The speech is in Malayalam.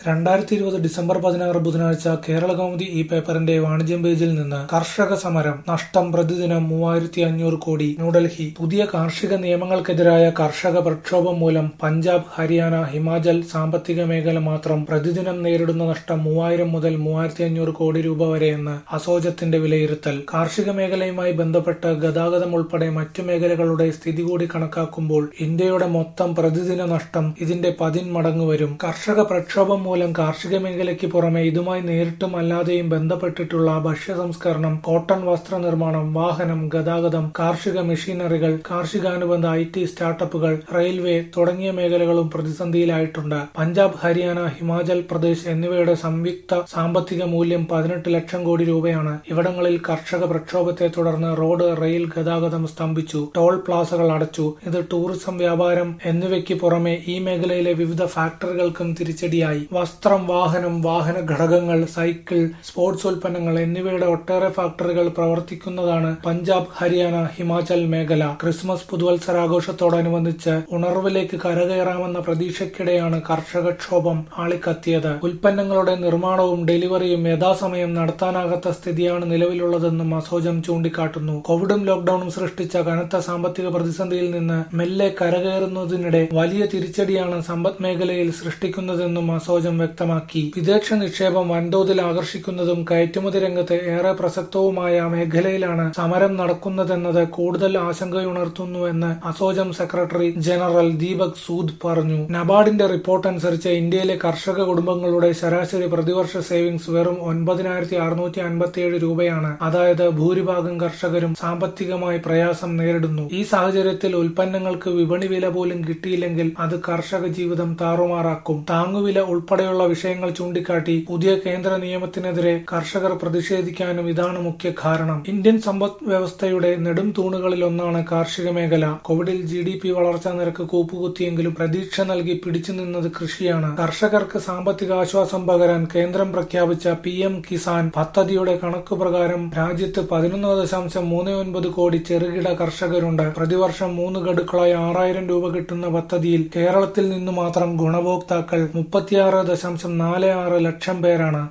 രണ്ടായിരത്തി ഇരുപത് ഡിസംബർ പതിനാറ് ബുധനാഴ്ച കേരളകൗമുദി ഈ പേപ്പറിന്റെ വാണിജ്യം പേജിൽ നിന്ന് കർഷക സമരം നഷ്ടം പ്രതിദിനം മൂവായിരത്തി അഞ്ഞൂറ് കോടി ന്യൂഡൽഹി പുതിയ കാർഷിക നിയമങ്ങൾക്കെതിരായ കർഷക പ്രക്ഷോഭം മൂലം പഞ്ചാബ് ഹരിയാന ഹിമാചൽ സാമ്പത്തിക മേഖല മാത്രം പ്രതിദിനം നേരിടുന്ന നഷ്ടം മൂവായിരം മുതൽ മൂവായിരത്തി അഞ്ഞൂറ് കോടി രൂപ വരെയെന്ന് അസോജത്തിന്റെ വിലയിരുത്തൽ കാർഷിക മേഖലയുമായി ബന്ധപ്പെട്ട് ഗതാഗതം ഉൾപ്പെടെ മറ്റു മേഖലകളുടെ സ്ഥിതി കൂടി കണക്കാക്കുമ്പോൾ ഇന്ത്യയുടെ മൊത്തം പ്രതിദിന നഷ്ടം ഇതിന്റെ പതിന്മടങ്ങ് വരും കർഷക പ്രക്ഷോഭം മൂലം കാർഷിക മേഖലയ്ക്ക് പുറമെ ഇതുമായി നേരിട്ടും അല്ലാതെയും ബന്ധപ്പെട്ടിട്ടുള്ള ഭക്ഷ്യ സംസ്കരണം കോട്ടൺ വസ്ത്ര നിർമ്മാണം വാഹനം ഗതാഗതം കാർഷിക മെഷീനറികൾ കാർഷികാനുബന്ധ ഐ ടി സ്റ്റാർട്ടപ്പുകൾ റെയിൽവേ തുടങ്ങിയ മേഖലകളും പ്രതിസന്ധിയിലായിട്ടുണ്ട് പഞ്ചാബ് ഹരിയാന ഹിമാചൽ പ്രദേശ് എന്നിവയുടെ സംയുക്ത സാമ്പത്തിക മൂല്യം പതിനെട്ട് ലക്ഷം കോടി രൂപയാണ് ഇവിടങ്ങളിൽ കർഷക പ്രക്ഷോഭത്തെ തുടർന്ന് റോഡ് റെയിൽ ഗതാഗതം സ്തംഭിച്ചു ടോൾ പ്ലാസകൾ അടച്ചു ഇത് ടൂറിസം വ്യാപാരം എന്നിവയ്ക്ക് പുറമെ ഈ മേഖലയിലെ വിവിധ ഫാക്ടറികൾക്കും തിരിച്ചടിയായി വസ്ത്രം വാഹനം വാഹന ഘടകങ്ങൾ സൈക്കിൾ സ്പോർട്സ് ഉൽപ്പന്നങ്ങൾ എന്നിവയുടെ ഒട്ടേറെ ഫാക്ടറികൾ പ്രവർത്തിക്കുന്നതാണ് പഞ്ചാബ് ഹരിയാന ഹിമാചൽ മേഖല ക്രിസ്മസ് പുതുവത്സരാഘോഷത്തോടനുബന്ധിച്ച് ഉണർവിലേക്ക് കരകയറാമെന്ന പ്രതീക്ഷയ്ക്കിടെയാണ് കർഷകക്ഷോഭം ആളിക്കത്തിയത് ഉൽപ്പന്നങ്ങളുടെ നിർമ്മാണവും ഡെലിവറിയും യഥാസമയം നടത്താനാകാത്ത സ്ഥിതിയാണ് നിലവിലുള്ളതെന്നും അസോജം ചൂണ്ടിക്കാട്ടുന്നു കോവിഡും ലോക്ഡൌണും സൃഷ്ടിച്ച കനത്ത സാമ്പത്തിക പ്രതിസന്ധിയിൽ നിന്ന് മെല്ലെ കരകയറുന്നതിനിടെ വലിയ തിരിച്ചടിയാണ് സമ്പദ് മേഖലയിൽ സൃഷ്ടിക്കുന്നതെന്നും അസോജം വ്യക്തമാക്കി വിദേശ നിക്ഷേപം വൻതോതിൽ ആകർഷിക്കുന്നതും കയറ്റുമതി രംഗത്ത് ഏറെ പ്രസക്തവുമായ മേഖലയിലാണ് സമരം നടക്കുന്നതെന്നത് കൂടുതൽ ആശങ്കയുണർത്തുന്നുവെന്ന് ASSOCHAM secretary general Deepak Sood പറഞ്ഞു നബാർഡിന്റെ റിപ്പോർട്ട് അനുസരിച്ച് ഇന്ത്യയിലെ കർഷക കുടുംബങ്ങളുടെ ശരാശരി പ്രതിവർഷ സേവിങ്സ് വെറും ഒൻപതിനായിരത്തി അറുന്നൂറ്റി അൻപത്തിയേഴ് രൂപയാണ് അതായത് ഭൂരിഭാഗം കർഷകരും സാമ്പത്തികമായി പ്രയാസം നേരിടുന്നു ഈ സാഹചര്യത്തിൽ ഉൽപ്പന്നങ്ങൾക്ക് വിപണി വില പോലും കിട്ടിയില്ലെങ്കിൽ അത് കർഷക ജീവിതം താറുമാറാക്കും താങ്ങുവില ഉൾപ്പെടെയുള്ള വിഷയങ്ങൾ ചൂണ്ടിക്കാട്ടി പുതിയ കേന്ദ്ര നിയമത്തിനെതിരെ കർഷകർ പ്രതിഷേധിക്കാനും ഇതാണ് മുഖ്യ കാരണം ഇന്ത്യൻ സമ്പദ് വ്യവസ്ഥയുടെ നെടും തൂണുകളിൽ ഒന്നാണ് കാർഷിക മേഖല കോവിഡിൽ ജി ഡി പി വളർച്ചാ നിരക്ക് കൂപ്പുകുത്തിയെങ്കിലും പ്രതീക്ഷ നൽകി പിടിച്ചു നിന്നത് കൃഷിയാണ് കർഷകർക്ക് സാമ്പത്തിക ആശ്വാസം പകരാൻ കേന്ദ്രം പ്രഖ്യാപിച്ച പി എം കിസാൻ പദ്ധതിയുടെ കണക്കുപ്രകാരം രാജ്യത്ത് പതിനൊന്ന് ദശാംശം മൂന്ന് ഒൻപത് കോടി ചെറുകിട കർഷകരുണ്ട് പ്രതിവർഷം മൂന്ന് ഗഡുക്കളായി ആറായിരം രൂപ കിട്ടുന്ന പദ്ധതിയിൽ കേരളത്തിൽ നിന്നു മാത്രം ഗുണഭോക്താക്കൾ മുപ്പത്തിയാറ് ദശാംശം നാല് ആറ് ലക്ഷം പേരാണ്